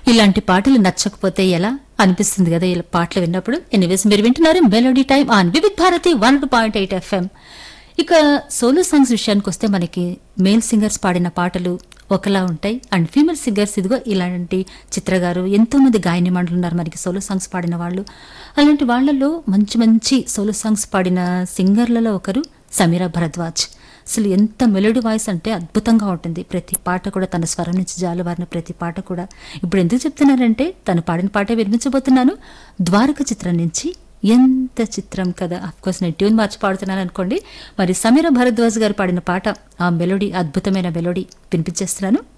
ఇలాంటి పాటలు నచ్చకపోతే ఎలా అనిపిస్తుంది కదా ఇలా పాటలు విన్నప్పుడు ఎనీవేస్ మీరు వింటున్నారు melody time on Vividh Bharati one point eight FM ఇక సోలో సాంగ్స్ విషయానికి వస్తే మనకి మేల్ సింగర్స్ పాడిన పాటలు ఒకలా ఉంటాయి అండ్ ఫీమేల్ సింగర్స్ ఇదిగో ఇలాంటి చిత్ర గారు ఎంతో మంది గాయని మండలు ఉన్నారు మనకి సోలో సాంగ్స్ పాడిన వాళ్ళు అలాంటి వాళ్ళలో మంచి మంచి సోలో సాంగ్స్ పాడిన సింగర్లలో ఒకరు సమీరా భరద్వాజ్ అసలు ఎంత మెలోడీ వాయిస్ అంటే అద్భుతంగా ఉంటుంది ప్రతి పాట కూడా తన స్వరం నుంచి జాలువారిన ప్రతి పాట కూడా ఇప్పుడు ఎందుకు చెప్తున్నారంటే తను పాడిన పాటే వినిపించబోతున్నాను ద్వారక చిత్రం నుంచి ఎంత చిత్రం కదా కోర్స్ నేను ట్యూన్ మార్చి పాడుతున్నాను అనుకోండి మరి సమీర భరద్వాజ్ గారు పాడిన పాట ఆ మెలోడీ అద్భుతమైన మెలోడీ వినిపించేస్తున్నాను